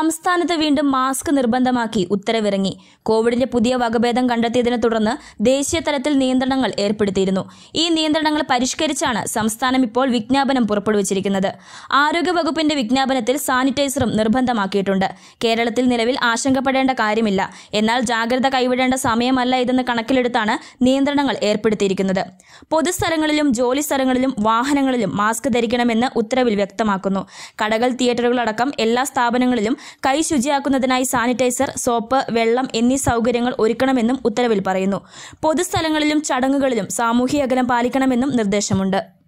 സംസ്ഥാനത്ത് വീണ്ടും മാസ്ക് നിർബന്ധമാക്കി ഉത്തരവിറങ്ങി കോവിഡിന്റെ പുതിയ വകഭേദം കണ്ടെത്തിയതിനെ തുടർന്ന് ദേശീയ തലത്തിൽ നിയന്ത്രണങ്ങൾ ഏർപ്പെടുത്തിയിരുന്നു ഈ നിയന്ത്രണങ്ങൾ പരിഷ്കരിച്ചാണ് സംസ്ഥാനം ഇപ്പോൾ വിജ്ഞാപനം പുറപ്പെടുവിച്ചിരിക്കുന്നത് ആരോഗ്യവകുപ്പിന്റെ വിജ്ഞാപനത്തിൽ സാനിറ്റൈസറും നിർബന്ധമാക്കിയിട്ടുണ്ട് കേരളത്തിൽ നിലവിൽ ആശങ്കപ്പെടേണ്ട കാര്യമില്ല എന്നാൽ ജാഗ്രത കൈവിടേണ്ട സമയമല്ല ഇതെന്ന് കണക്കിലെടുത്താണ് നിയന്ത്രണങ്ങൾ ഏർപ്പെടുത്തിയിരിക്കുന്നത് പൊതുസ്ഥലങ്ങളിലും ജോലി സ്ഥലങ്ങളിലും വാഹനങ്ങളിലും മാസ്ക് ധരിക്കണമെന്ന് ഉത്തരവിൽ വ്യക്തമാക്കുന്നു കടകൾ തിയേറ്ററുകളടക്കം എല്ലാ സ്ഥാപനങ്ങളിലും കൈ ശുചിയാക്കുന്നതിനായി സാനിറ്റൈസർ സോപ്പ് വെള്ളം എന്നീ സൗകര്യങ്ങൾ ഒരുക്കണമെന്നും ഉത്തരവിൽ പറയുന്നു പൊതുസ്ഥലങ്ങളിലും ചടങ്ങുകളിലും സാമൂഹ്യ അകലം പാലിക്കണമെന്നും നിർദ്ദേശമുണ്ട്